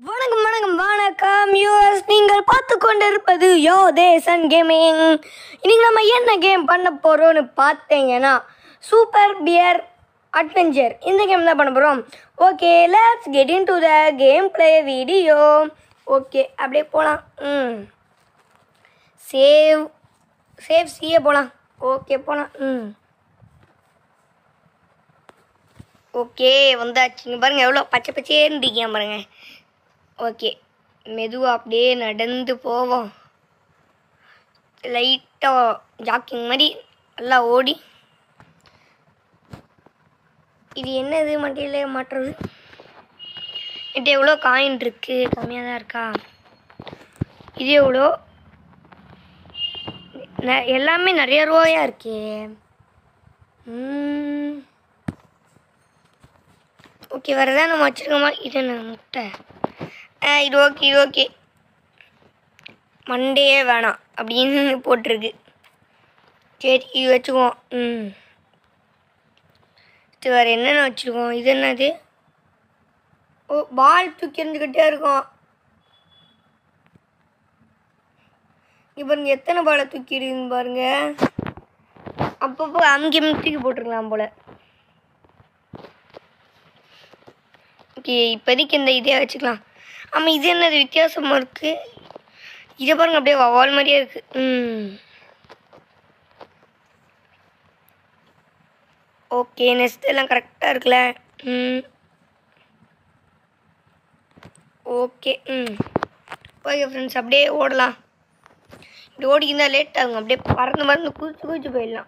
வணக்கம் வணக்கம் வணக்கம் யூஎஸ் நீங்கள் பார்த்து கொண்டிருப்பது யோ தேசன் கேமிங் இன்னைக்கு நம்ம என்ன கேம் பண்ண போகிறோம்னு பார்த்தீங்கன்னா சூப்பர் பியர் அட்வென்ச்சர் இந்த கேம் தான் பண்ண போகிறோம் okay let's get into the game play video okay அப்படியே போகலாம் ம் சேவ் சேவ் சியே போகலாம் ஓகே போகலாம் ம் ஓகே வந்தாச்சு இங்கே பாருங்கள் எவ்வளோ பச்சை பச்சேன்னு இருக்கேன் பாருங்க ஓகே மெதுவாக அப்படியே நடந்து போவோம் லைட்டாக ஜாக்கிங் மாதிரி நல்லா ஓடி இது என்னது மண்டியில் மாட்டுறது என்கிட்ட எவ்வளோ காயின் இருக்கு கம்மியாக தான் இருக்கா இது எவ்வளோ ந- எல்லாமே நிறைய ரூபாயா இருக்கே ம் ஓகே வேறு எதாவது நம்ம வச்சுருக்கோமா இது என்ன முட்டை ஆ இது ஓகே இது ஓகே மண்டே வேணாம் அப்படின்னு போட்டிருக்கு சரி இது வச்சுக்குவோம் ம் இது வேறு என்னென்ன வச்சுருக்கோம் இது என்னது ஓ பால் தூக்கி இருந்துக்கிட்டே இருக்கும் இங்க பாருங்க எத்தனை பாலை தூக்கி இருக்குன்னு பாருங்க அப்பப்போ அங்கே தூக்கி போட்டுருக்கலாம் போல ஓகே இப்போதைக்கு இந்த இதே வச்சுக்கலாம் ஆமாம் இது என்னது வித்தியாசமாக இருக்குது இதை பாருங்க அப்படியே வவால் மாதிரியே இருக்குது ம் ஓகே நெக்ஸ்ட் எல்லாம் கரெக்டாக இருக்குல்ல ம் ஓகே ம் ஓகே ஃப்ரெண்ட்ஸ் அப்படியே ஓடலாம் இப்படி ஓடிக்கிருந்தா லேட் ஆகும் அப்படியே பறந்து பறந்து குதிச்சு குதிச்சு போயிடலாம்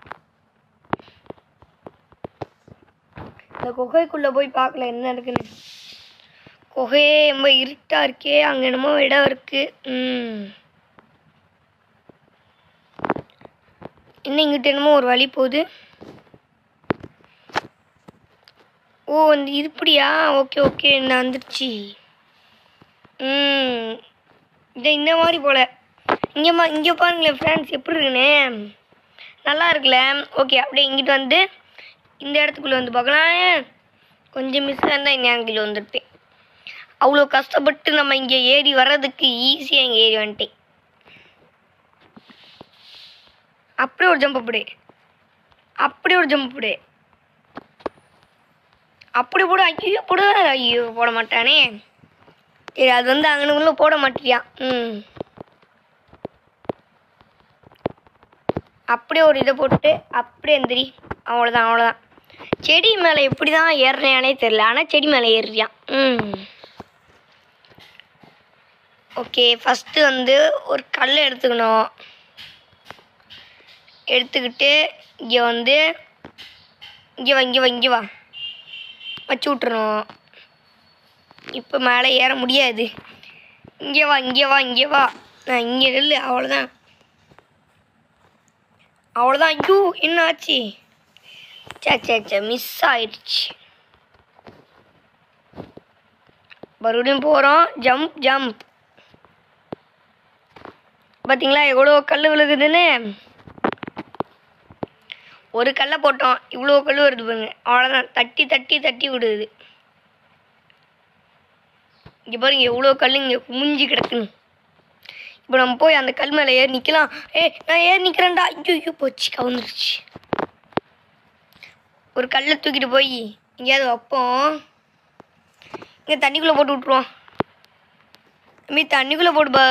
இந்த குகைக்குள்ளே போய் பார்க்கல என்ன இருக்குன்னு குகையே ரொம்ப இருட்டாக இருக்கே அங்கே என்னமோ இடம் இருக்கு ம் இன்னும் இங்கிட்ட என்னமோ ஒரு வழி போகுது ஓ இந்த இது இப்படியா ஓகே ஓகே நான் வந்துடுச்சு ம் இதை இந்த மாதிரி போல இங்கே மா இங்கே பாருங்களேன் ஃப்ரெண்ட்ஸ் எப்படி இருக்குன்னு நல்லா இருக்குல்ல ஓகே அப்படியே இங்கிட்டு வந்து இந்த இடத்துக்குள்ளே வந்து பார்க்கலாம் கொஞ்சம் மிஸ் இருந்தால் இந்த ஆங்கிள் வந்துருப்பேன் அவ்வளோ கஷ்டப்பட்டு நம்ம இங்கே ஏறி வர்றதுக்கு ஈஸியாக இங்கே ஏறி வந்துட்டேன் அப்படியே ஒரு ஜம்ப் போடு அப்படியே ஒரு ஜம்ப் போடு அப்படி போடு ஐயோ போடு ஐயோ போட மாட்டானே சரி அது வந்து அங்கனுக்குள்ள போட மாட்டியா ம் அப்படியே ஒரு இதை போட்டு அப்படியே எந்திரி அவ்வளோதான் அவ்வளோதான் செடி மேலே எப்படி தான் ஏறுறானே தெரில ஆனால் செடி மேலே ஏறுறியான் ம் ஓகே ஃபஸ்ட்டு வந்து ஒரு கல் எடுத்துக்கணும் எடுத்துக்கிட்டு இங்கே வந்து இங்கே வா இங்கே வா இங்கே வா வச்சு விட்றணும் இப்போ மேலே ஏற முடியாது இங்கே வா இங்கே வா இங்கே வா நான் இங்கே நில்லு அவ்வளோதான் அவ்வளோதான் ஐயோ என்ன ஆச்சு சே சே சே மிஸ் ஆயிடுச்சு மறுபடியும் போகிறோம் ஜம்ப் ஜம்ப் பார்த்தீங்களா எவ்வளோ கல் விழுகுதுன்னு ஒரு கல்லை போட்டோம் இவ்வளோ கல் வருது பாருங்க அவ்வளோதான் தட்டி தட்டி தட்டி விடுது இங்கே பாருங்க எவ்வளோ கல் இங்கே குமிஞ்சு கிடக்குன்னு இப்போ நம்ம போய் அந்த கல் மேலே ஏறி நிற்கலாம் ஏ நான் ஏறி நிற்கிறேன்டா ஐயோ ஐயோ போச்சு கவுந்துருச்சு ஒரு கல்லை தூக்கிட்டு போய் எங்கேயாவது வைப்போம் இங்கே தண்ணிக்குள்ளே போட்டு விட்ருவோம் தம்பி தண்ணிக்குள்ளே போட்டு பா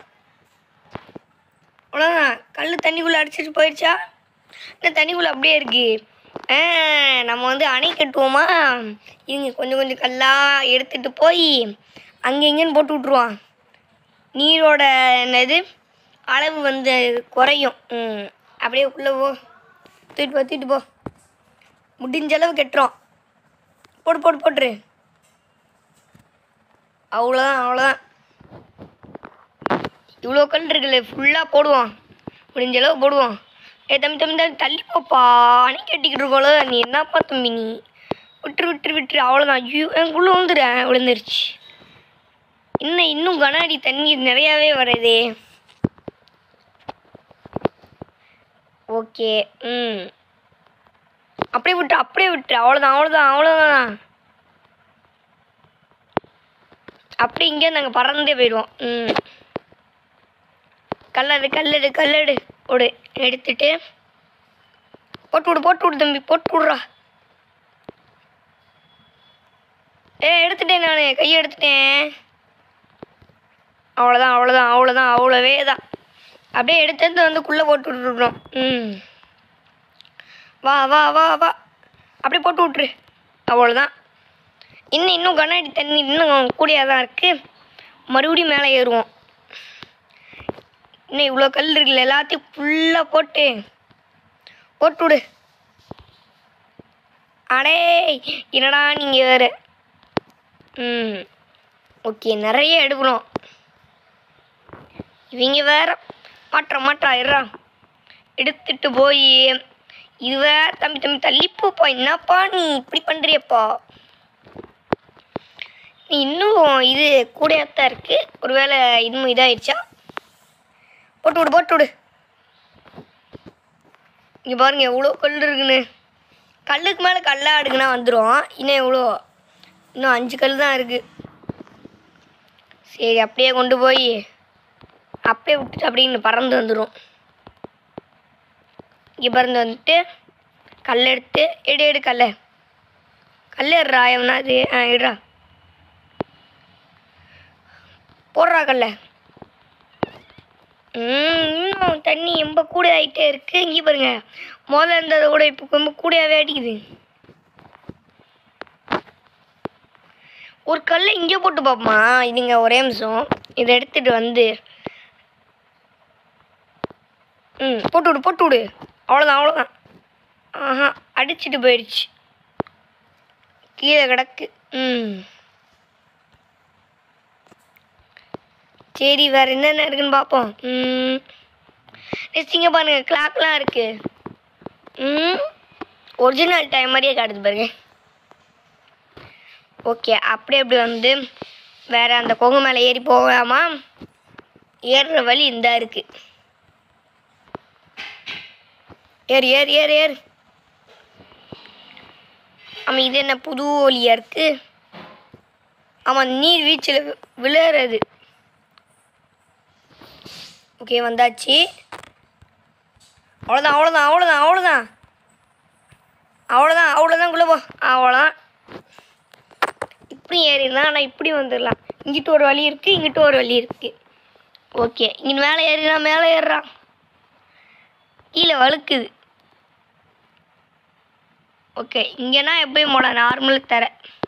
அவ்வளோதான் கல் தண்ணிக்குள்ளே அடிச்சிட்டு போயிடுச்சா இந்த தண்ணிக்குள்ளே அப்படியே இருக்கு ஆ, நம்ம வந்து அணை கட்டுவோமா இங்க கொஞ்சம் கொஞ்சம் கல்லாக எடுத்துட்டு போய் அங்கே இங்கேன்னு போட்டு விட்ருவான் நீரோட என்னது அளவு வந்து குறையும் ம் அப்படியே உள்ளே போ தூக்கிட்டு போ தூக்கிட்டு போ முடிஞ்ச அளவு கட்டுறோம் போடு போடு போட்டுரு அவ்வளோதான் அவ்வளோதான் இவ்வளோ கல் இருக்குல்ல ஃபுல்லாக போடுவோம் முடிஞ்ச அளவு போடுவோம் ஏ தம்பி தம்பி தம்பி தள்ளி போப்பா அணை கட்டிக்கிட்டு இருக்கோல நீ என்னப்பா தம்பி நீ விட்டுரு விட்டுரு விட்டுரு அவ்வளோதான் ஐயோ எனக்குள்ளே விழுந்துடுறேன் விழுந்துருச்சு இன்னும் இன்னும் கன அடி தண்ணி நிறையாவே வருதே ஓகே ம் அப்படியே விட்டு அப்படியே விட்டு அவ்வளோதான் அவ்வளோதான் அவ்வளோதான் அப்படி இங்கே நாங்கள் பறந்தே போயிடுவோம் ம் கல்லடு கல்லடு கல்லடு ஓடு எடுத்துட்டு போட்டு விடு போட்டு விடு தம்பி போட்டு விட்றா ஏ எடுத்துட்டேன் நான் கையை எடுத்துட்டேன் அவ்வளோதான் அவ்வளோதான் அவ்வளோதான் அவ்வளோவே தான் அப்படியே எடுத்து எடுத்து வந்து குள்ளே போட்டு விட்டுருக்குறோம் ம் வா வா வா வா அப்படியே போட்டு விட்ரு அவ்வளோதான் இன்னும் இன்னும் கண்ணாடி தண்ணி இன்னும் கூடியாக தான் இருக்குது மறுபடியும் மேலே ஏறுவோம் இன்னும் இவ்வளோ கல் இருக்குல்ல எல்லாத்தையும் ஃபுல்லாக போட்டு போட்டு விடு அடே என்னடா நீங்கள் வேறு ம் ஓகே நிறைய எடுக்கணும் இவங்க வேற மாற்ற மாற்றா இருறா எடுத்துட்டு போய் இது வேற தம்பி தம்பி தள்ளிப்போப்பா என்னப்பா நீ இப்படி பண்ணுறியப்பா நீ இன்னும் இது கூடையாத்தான் இருக்கு ஒருவேளை இன்னும் இதாயிடுச்சா போட்டு விடு போட்டு விடு இங்கே பாருங்க எவ்வளோ கல் இருக்குன்னு கல்லுக்கு மேலே கல்லா அடுக்குனா வந்துடும் இன்னும் எவ்வளோ இன்னும் அஞ்சு கல் தான் இருக்குது சரி அப்படியே கொண்டு போய் அப்படியே விட்டுட்டு அப்படின்னு பறந்து வந்துடும் இங்கே பறந்து வந்துட்டு கல் எடுத்து எடு எடு கல்லை கல் எடுறா எவனா அது ஆ எடுறா போடுறா கல்ல ம் இன்னும் தண்ணி ரொம்ப கூட ஆகிட்டே இருக்கு இங்கே பாருங்க முதல்ல இருந்ததை கூட இப்போ ரொம்ப கூடயாவே அடிக்குது ஒரு கல்லை இங்கே போட்டு பார்ப்போமா இதுங்க ஒரே நிமிஷம் இதை எடுத்துட்டு வந்து ம் போட்டு விடு போட்டு விடு அவ்வளோதான் அவ்வளோதான் ஆஹா அடிச்சிட்டு போயிடுச்சு கீழே கிடக்கு ம் சரி வேற என்னென்ன இருக்குன்னு பார்ப்போம் ம் நெக்ஸ்ட் இங்கே பாருங்க கிளாக்லாம் இருக்கு ம் ஒரிஜினல் டைம் மாதிரியே காட்டுது பாருங்க ஓகே அப்படியே அப்படி வந்து வேற அந்த கொங்கு மேலே ஏறி போகாமா ஏறுற வழி இந்த இருக்கு ஏறு ஏறு ஏறு ஏறு ஆமாம் இது என்ன புது ஒலியா இருக்கு ஆமாம் நீர் வீச்சில் விழுறது ஓகே வந்தாச்சு அவ்வளோதான் அவ்வளோதான் அவ்வளோதான் அவ்வளோதான் அவ்வளோதான் அவ்வளோதான் குள்ள போ அவ்வளோதான் இப்படி ஏறிடலாம் ஆனால் இப்படி வந்துடலாம் இங்கிட்டு ஒரு வழி இருக்குது இங்கிட்டு ஒரு வழி இருக்குது ஓகே இங்கிட்டு மேலே ஏறினா மேலே ஏறுறான் கீழே வழுக்குது ஓகே இங்கேனா எப்பயும் போட நார்மல் தர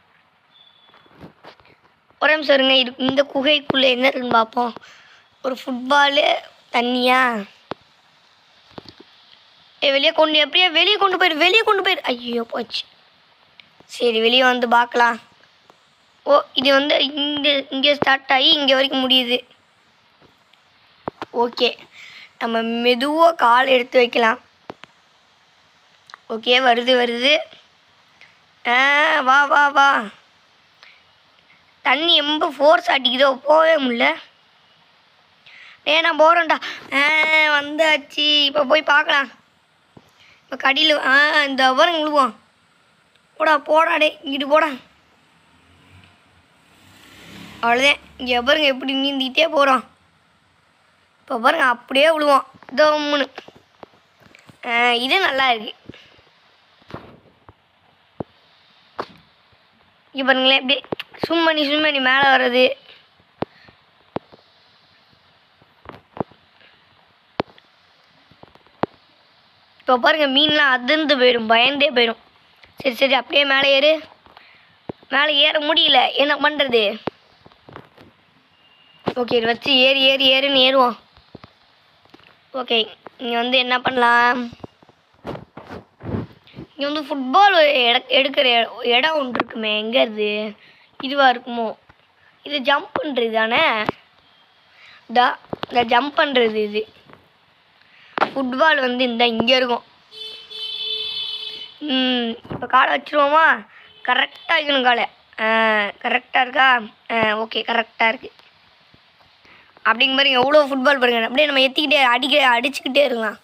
ஒரே நிமிஷம் இருங்க இது இந்த குகைக்குள்ளே என்ன இருக்குன்னு பார்ப்போம் ஒரு ஃபுட்பாலு தண்ணியா ஏ வெளியே கொண்டு எப்படியா வெளியே கொண்டு போயிரு வெளியே கொண்டு போயிரு ஐயோ போச்சு சரி வெளியே வந்து பார்க்கலாம் ஓ இது வந்து இங்கே இங்கே ஸ்டார்ட் ஆகி இங்கே வரைக்கும் முடியுது ஓகே நம்ம மெதுவாக கால் எடுத்து வைக்கலாம் ஓகே வருது வருது ஆ வா வா வா தண்ணி எம்ப ஃபோர்ஸ் அடிக்குதோ போகவே முடியல ஏ நான் போகிறேன்டா ஆ வந்தாச்சு இப்போ போய் பார்க்கலாம் இப்போ கடியில் ஆ இந்த பாருங்க விழுவோம் போடா போடா டே இங்கிட்டு போடா அவ்வளோதான் இங்கே பாருங்க எப்படி நீந்திக்கிட்டே போகிறோம் இப்போ பாருங்க அப்படியே விழுவோம் தம்முன்னு ஆ, இது நல்லா இருக்கு இங்கே பாருங்களேன் இப்படி சும்மணி சும்மணி மேலே வர்றது இப்போ பாருங்க மீன்லாம் அதிர்ந்து போயிடும் பயந்தே போயிடும் சரி சரி அப்படியே மேலே ஏறு மேலே ஏற முடியல என்ன பண்ணுறது ஓகே இதை வச்சு ஏறி ஏறி ஏறுன்னு ஏறுவோம் ஓகே இங்கே வந்து என்ன பண்ணலாம் இங்கே வந்து ஃபுட்பால் எட எடுக்கிற இட- இடம் ஒன்று இருக்குமே எங்கே இது இதுவாக இருக்குமோ இது ஜம்ப் பண்ணுறது தானே தா இந்த ஜம்ப் பண்ணுறது இது ஃபுட்பால் வந்து இந்த இங்கே இருக்கும் ம் இப்போ காலை வச்சுருவோமா கரெக்டாக வைக்கணும் காலை கரெக்டாக இருக்கா ஓகே கரெக்டாக இருக்குது அப்படிங்க பாருங்க எவ்வளோ ஃபுட்பால் பாருங்க அப்படியே நம்ம எத்திக்கிட்டே அடிக்க அடிச்சுக்கிட்டே இருக்கலாம்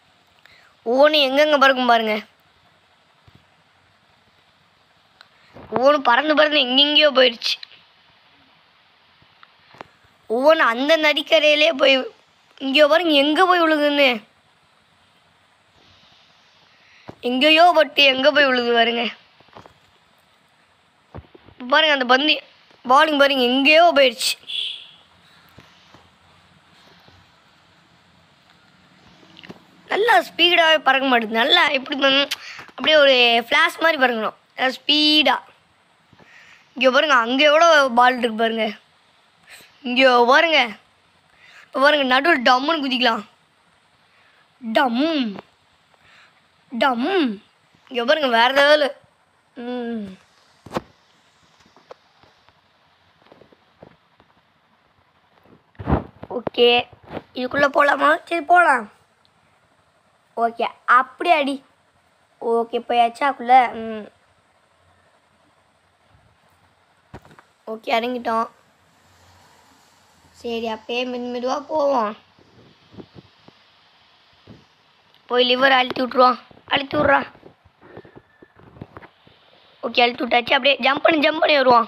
ஒவ்வொன்றும் எங்கெங்கே பறக்கும் பாருங்க ஒவ்வொன்றும் பறந்து பறந்து எங்கெங்கேயோ போயிடுச்சு ஒவ்வொன்றும் அந்த நதிக்கரையிலே போய் இங்கே பாருங்க எங்கே போய் விழுகுன்னு எங்கேயோ பட்டு எங்கே போய் விழுது பாருங்க இப்ப பாருங்க அந்த பந்து பாலிங் பாருங்க எங்கேயோ போயிடுச்சு நல்லா ஸ்பீடாகவே பறக்க மாட்டேங்குது நல்லா எப்படி பண்ணு- அப்படியே ஒரு ஃப்ளாஷ் மாதிரி பறக்கணும் ஸ்பீடாக இங்கே பாருங்க அங்கே எவ்வளோ பால் இருக்கு பாருங்க இங்கே பாருங்க இப்போ பாருங்க நடுவில் டம்முன்னு குதிக்கலாம் டம் டம் இங்கே பாருங்க வேற லெவலு ம் ஓகே இதுக்குள்ளே போகலாமா சரி போகலாம் ஓகே அப்படியே அடி ஓகே போயாச்சாக்குள்ள ம் ஓகே இறங்கிட்டோம் சரி அப்பயே மெது மெதுவாக போவோம் போய் லிவர் அழுத்தி விட்ருவோம் அழுத்தி விட்றா ஓகே அழுத்தி விட்டாச்சு அப்படியே ஜம்ப் பண்ணி ஜம்ப் பண்ணி வருவோம்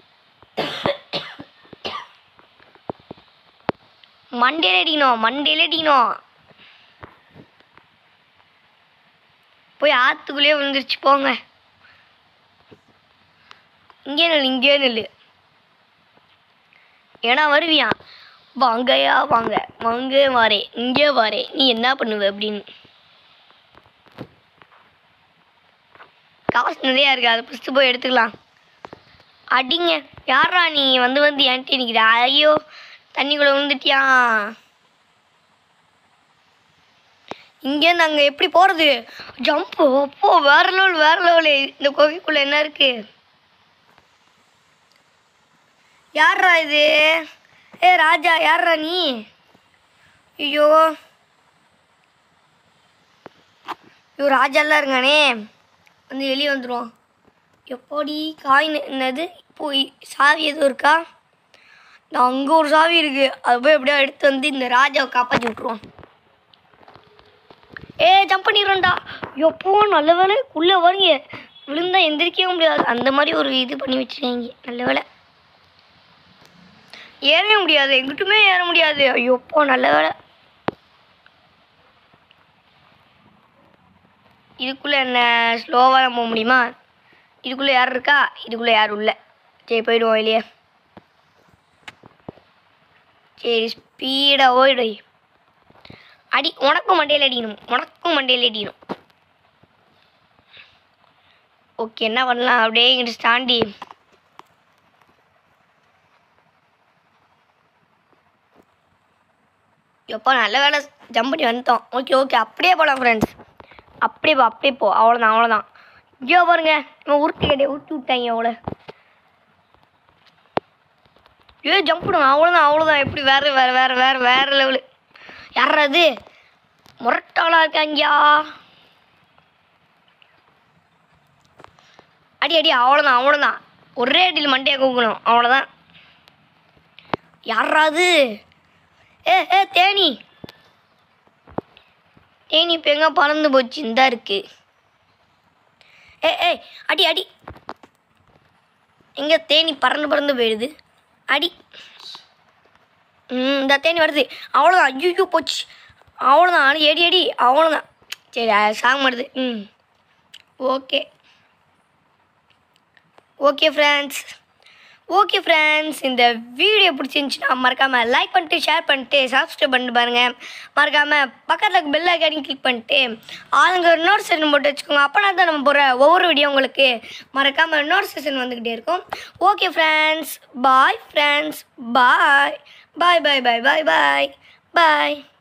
மண்டையில அடிக்கணும் மண்டையில அடிக்கணும் போய் ஆத்துக்குள்ளேயே விழுந்துருச்சு போங்க இங்கே நில்லு இங்கே நில்லு ஏன்னா வருவியா வாங்கயா வாங்க வாங்க வாரே இங்கே வாரே நீ என்ன பண்ணுவ அப்படின்னு காசு நிறையா இருக்கு அதை ஃபஸ்ட்டு போய் எடுத்துக்கலாம் அடிங்க யாரா நீ வந்து வந்து ஏன்ட்டி நிற்கிற ஐயோ தண்ணிக்குள்ளே விழுந்துட்டியா இங்கேருந்து அங்கே எப்படி போகிறது ஜம்ப்பு அப்போ வேற லெவல் வேற லெவலு இந்த குகைக்குள்ளே என்ன இருக்கு யார்ரா இது ஏ ராஜா யார்ரா நீ ஐயோ ஐயோ ராஜாலாம் இருக்கானே வந்து வெளியே வந்துடுவோம் எப்படி காயின் என்னது போய் சாவி எதுவும் இருக்கா நான் அங்கே ஒரு சாவி இருக்கு அதை போய் எப்படியோ எடுத்து வந்து இந்த ராஜாவை காப்பாற்றி விட்ருவோம் ஏ ஜம்ப் பண்ணிடுறேன்டா எப்போ நல்ல வேலை உள்ளே வரீங்க விழுந்தா எந்திரிக்கவே முடியாது அந்த மாதிரி ஒரு இது பண்ணி வச்சிருக்காங்க நல்ல வேலை ஏறவே முடியாது எங்கிட்டுமே ஏற முடியாது ஐயோப்போ நல்ல வேலை இதுக்குள்ளே என்ன ஸ்லோவாக தான் போக முடியுமா இதுக்குள்ளே யார் இருக்கா இதுக்குள்ளே யாரும் இல்லை சரி போயிடுவோம் வெளியே சரி ஸ்பீடாக ஓயிடு அடி உனக்கும் மண்டையில் அடிக்கணும் உனக்கும் மண்டையில் அடிக்கணும் ஓகே என்ன பண்ணலாம் அப்படியே இங்கிட்டு தாண்டி எப்போ நல்ல வேலை ஜம்ப் பண்ணி வந்துட்டோம் ஓகே ஓகே அப்படியே போகலாம் ஃப்ரெண்ட்ஸ் அப்படியே போ அப்படியே போ அவ்வளோதான் அவ்வளோதான் ஐயோ பாருங்க இவன் உருட்டி கட்டியை உருட்டி விட்டாங்க அவ்வளோ ஏ ஜம்ப் பண்ணுங்க அவ்வளோதான் அவ்வளோதான் எப்படி வேற வேற வேற வேற வேற லெவலு யாராது முரட்டாளா இருக்காங்கயா அடி அடி அவ்வளோதான் அவ்வளோதான் ஒரே அடியில் மண்டையை கூக்கணும் அவ்வளோதான் யாராது ஏ ஏ தேனி தேனி இப்போ எங்கே பறந்து போச்சு இந்தா இருக்கு ஏ ஏ அடி அடி எங்கே தேனி பறந்து பறந்து போயிடுது அடி ம் இந்த தேனி வருது அவ்வளோதான் ஐயோ போச்சு அவ்வளோதான் அடி அடி அடி அவ்வளோதான் சரி சாங் வருது ம் okay okay friends okay friends இந்த வீடியோ பிடிச்சிருந்துச்சுன்னா மறக்காமல் லைக் பண்ணிட்டு ஷேர் பண்ணிட்டு சப்ஸ்கிரைப் பண்ணிட்டு பாருங்கள் மறக்காமல் பக்கத்தில் பெல் ஐக்கானையும் கிளிக் பண்ணிட்டு ஆளுங்க இன்னொரு செஷன் போட்டு வச்சுக்கோங்க அப்போனா தான் நம்ம போகிற ஒவ்வொரு வீடியோ உங்களுக்கு மறக்காமல் இன்னொரு செஷன் வந்துக்கிட்டே இருக்கும் okay friends bye friends bye bye bye bye bye bye பாய்